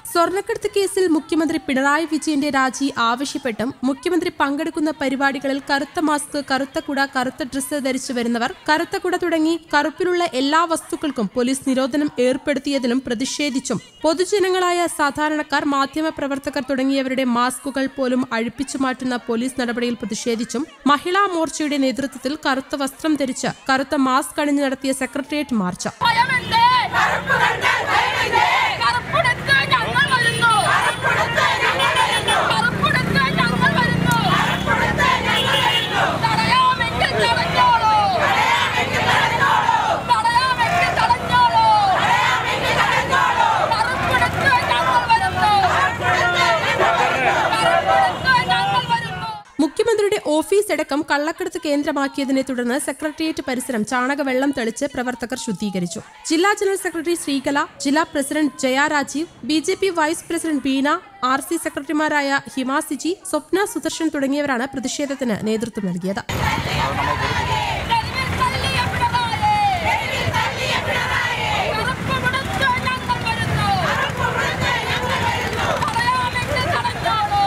സ്വർണ്ണക്കടത്ത് കേസിൽ മുഖ്യമന്ത്രി പിണറായി വിജയന്റെ രാജി ആവശ്യപ്പെട്ടും മുഖ്യമന്ത്രി പങ്കെടുക്കുന്ന പരിപാടികളിൽ കറുത്ത മാസ്ക് കറുത്ത കുട കറുത്ത ഡ്രസ്സ് ധരിച്ചു വരുന്നവർ കറുത്ത കുട തുടങ്ങി കറുപ്പിലുള്ള എല്ലാ വസ്തുക്കൾക്കും പോലീസ് നിരോധനം ഏർപ്പെടുത്തിയതിലും പ്രതിഷേധിച്ചും പൊതുജനങ്ങളായ സാധാരണക്കാർ മാധ്യമപ്രവർത്തകർ തുടങ്ങിയവരുടെ മാസ്കുകൾ പോലും അഴിപ്പിച്ചു മാറ്റുന്ന പോലീസ് നടപടിയിൽ പ്രതിഷേധിച്ചും മഹിളാ മോർച്ചയുടെ നേതൃത്വത്തിൽ കറുത്ത വസ്ത്രം ധരിച്ച് കറുത്ത മാസ്ക് അണിഞ്ഞു നടത്തിയ സെക്രട്ടേറിയറ്റ് മാർച്ച് ഭയമെന്തേ? കറുപ്പെടുത്ത് ഞങ്ങൾ വരുന്നു. കറുപ്പെടുത്ത് ഞങ്ങൾ വരുന്നു. തടയാമെങ്കിൽ തടഞ്ഞോളൂ. തടയാമെങ്കിൽ തടഞ്ഞോളൂ. കറുപ്പെടുത്ത് ഞങ്ങൾ വരുന്നു. കറുപ്പെടുത്ത് ഞങ്ങൾ വരുന്നു. മുഖ്യമന്ത്രിയുടെ ഓഫീസ് അടക്കം കള്ളക്കടത്ത് കേന്ദ്രമാക്കിയതിനെ തുടർന്ന് സെക്രട്ടേറിയറ്റ് പരിസരം ചാണകവെള്ളം തെളിച്ച് പ്രവർത്തകർ ശുദ്ധീകരിച്ചു ജില്ലാ ജനറൽ സെക്രട്ടറി ശ്രീകല ജില്ലാ president Jaya Rajeev B J P vice president Beena R C സെക്രട്ടറിമാരായ ഹിമ സിജി സ്വപ്ന സുദർശൻ തുടങ്ങിയവരാണ് പ്രതിഷേധത്തിന് നേതൃത്വം നൽകിയത് തെരുവിൽ തള്ളിയ പിണറായി. കറുപ്പുമെടുത്ത് ഞങ്ങൾ വരുന്നു. തടയാമെങ്കിൽ തടഞ്ഞോളൂ.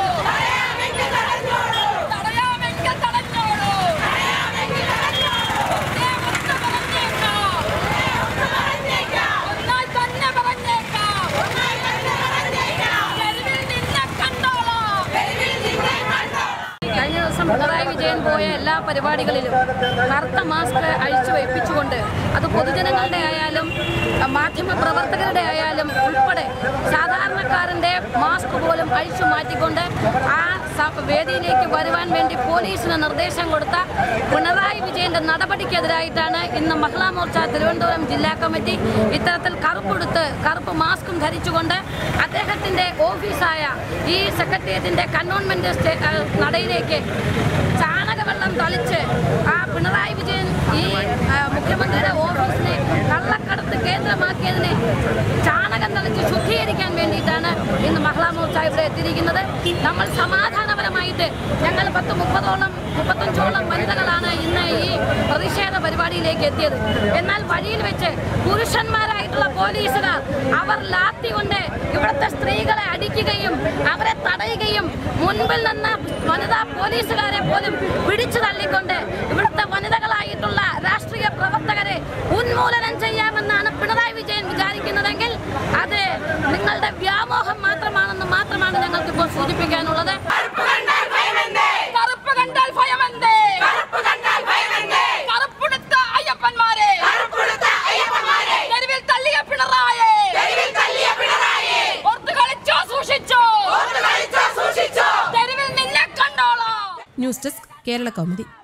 തടയാമെങ്കിൽ തടഞ്ഞോളൂ. ദേവത്ത് പറഞ്ഞേക്കാം. ഒന്നായി തന്നെ പറഞ്ഞേക്കാം. തെരുവിൽ നിന്നെ കണ്ടോളാം. കഴിഞ്ഞ ദിവസം പിണറായി വിജയൻ പോയ എല്ലാ പരിപാടികളിലും കറുത്ത മാസ്ക് അഴിച്ചു വയ്പ്പിച്ചുകൊണ്ട് അത് പൊതുജനങ്ങളുടെ ആയാലും മാധ്യമ പ്രവർത്തകരുടെ ആയാലും ഉൾപ്പെടെ സാധാരണക്കാരന്റെ മാസ്ക് പോലും അഴിച്ചു മാറ്റിക്കൊണ്ട് ആ സ- വേദിയിലേക്ക് വരുവാൻ വേണ്ടി പോലീസിന് നിർദ്ദേശം കൊടുത്ത പിണറായി വിജയന്റെ നടപടിക്കെതിരായിട്ടാണ് ഇന്ന് മഹിളാ മോർച്ച തിരുവനന്തപുരം ജില്ലാ കമ്മിറ്റി ഇത്തരത്തിൽ കറുപ്പെടുത്ത് കറുപ്പ് മാസ്കും ധരിച്ചുകൊണ്ട് അദ്ദേഹത്തിന്റെ ഓഫീസായ ഈ സെക്രട്ടേറിയറ്റിന്റെ കന്റോൺമെന്റ് സ്റ്റേ- ആ, നടയിലേക്ക് ചാണകവെള്ളം തളിച്ച് ആ പിണറായി വിജയൻ ഈ ആ, മുഖ്യമന്ത്രിയുടെ ഓഫീസിനെ കള്ളക്കടത്ത് കേന്ദ്രമാക്കിയതിനെ ചാണകം തളിച്ച് ശുദ്ധീകരിക്കാൻ വേണ്ടിയിട്ടാണ് ഇന്ന് മഹിളാ മോർച്ച ഇവിടെ എത്തിയിരിക്കുന്നത് നമ്മൾ സമാധാനപരമായിട്ട് ഞങ്ങൾ പത്ത് മുപ്പതോളം മുപ്പത്തഞ്ചോളം വനിതകളാണ് ഇന്ന് ഈ പ്രതിഷേധ പരിപാടിയിലേക്ക് എത്തിയത് എന്നാൽ വഴിയിൽ വെച്ച് പുരുഷന്മാരായിട്ടുള്ള പോലീസുകാർ അവർ ലാത്തി കൊണ്ട് ഇവിടുത്തെ സ്ത്രീകളെ അടിക്കുകയും അവരെ തടയുകയും മുൻപിൽ നിന്ന് വനിതാ പോലീസുകാരെ പോലും പിടിച്ചു തള്ളിക്കൊണ്ട് ഇവിടുത്തെ വനിതകളായിട്ടുള്ള രാഷ്ട്രീയ പ്രവർത്തകരെ ഉന്മൂലനം ചെയ്യാമെന്നാണ് പിണറായി വിജയൻ വിചാരിക്കുന്നതെങ്കിൽ അത് നിങ്ങളുടെ വ്യാമോഹം മാത്രമാണെന്ന് മാത്രമാണ് ഞങ്ങൾക്ക് ഇപ്പോൾ സൂചിപ്പിക്കാനുള്ളത് കറുപ്പ് കണ്ടാൽ ഭയമെന്തേ കറുപ്പെടുത്ത അയ്യപ്പന്മാരെ തെരുവിൽ തള്ളിയ പിണറായെ ഓർത്ത് കളിച്ചോ സൂക്ഷിച്ചോ തെരുവിൽ നിന്നെ കണ്ടോളാം ന്യൂസ് ഡെസ്ക് കേരള കൗമുദി